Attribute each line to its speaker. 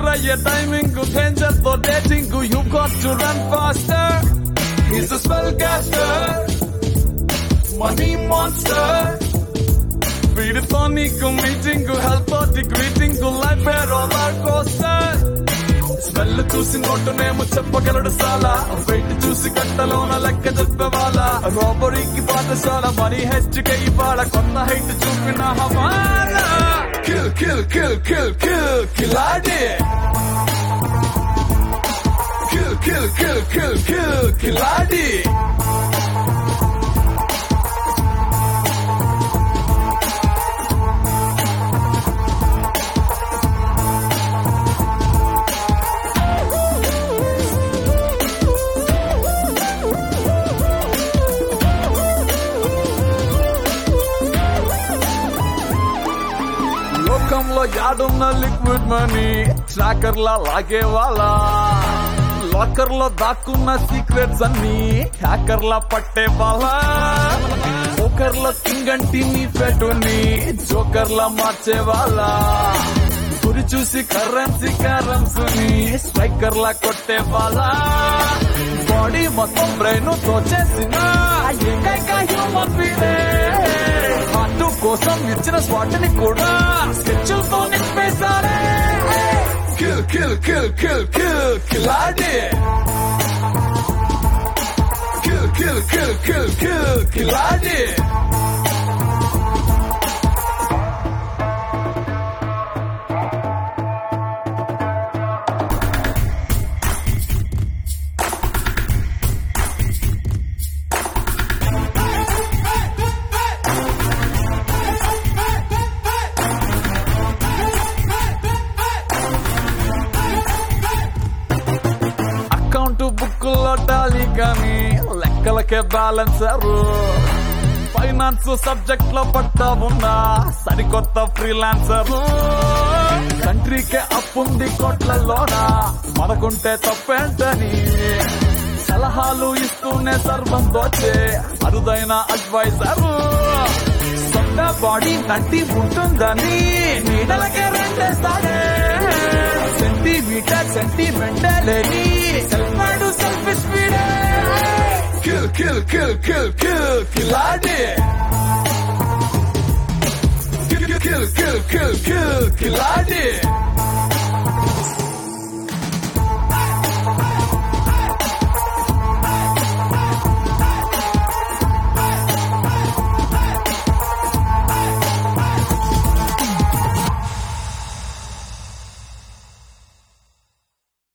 Speaker 1: అయ్యే timing danger తో dating you got to run faster he's spell caster money monster వీడితో నీకు meeting health తోటి greeting life roller coaster smell చూసి నోటునేమో చెప్పగలడు సాలా వెయిట్ చూసి కట్టలోన లెక్క చెప్పేవాళ్ళ రోబరీకి పాఠశాల మరీ హెచ్చుకే ఇవాళ కొత్త హైట్ చూపిన హవాలా kill kill kill kill kill కిలాడి kill kill kill kill kill కిలాడి లోకంలో యాడున్న లిక్విడ్ మనీ ట్రాకర్ లా లాగే వాళ్ళ లాకర్ లో దాక్కున్న సీక్రెట్స్ అన్ని హ్యాకర్ లా పట్టే వాళ్ళ పోకర్ లో కింగ్ అంటి నీ పెట్టుని జోకర్ లా మార్చే వాళ్ళ గురి చూసి కరెన్సీ కరెన్సీని స్ట్రైకర్ లా కొట్టే వాళ్ళ బాడీ మొత్తం బ్రెయిన్ తోచేసిన ఏకైక హ్యూమన్ బీడే హార్ట్ కోసం ఇచ్చిన స్పాట్ ని కూడా స్కెచ్లతో నింపేశారే kill kill kill kill kill కిలాడి kill kill kill kill kill కిలాడి అకౌంట్ బుక్ లో టాలీ కానీ లెక్కలకే బ్యాలెన్సర్ ఫైనాన్స్ సబ్జెక్ట్ లో పట్టా ఉన్నా సరికొత్త ఫ్రీలాన్సర్ కంట్రీకే అప్పుంది కోట్లలోన మనకుంటే తప్పేంటని సలహాలు ఇస్తూనే సర్వం దోచే అరుదైన అడ్వైజర్ సొంత బాడీ నట్టి ఉంటుందని నీడలకే రెండేస్తాడే సెంటీమీటర్ సెంటిమెంటలేని సెల్ఫ్ సెల్ఫిష్ వీడే kill kill kill kill kill కిలాడి kill kill kill kill kill కిలాడి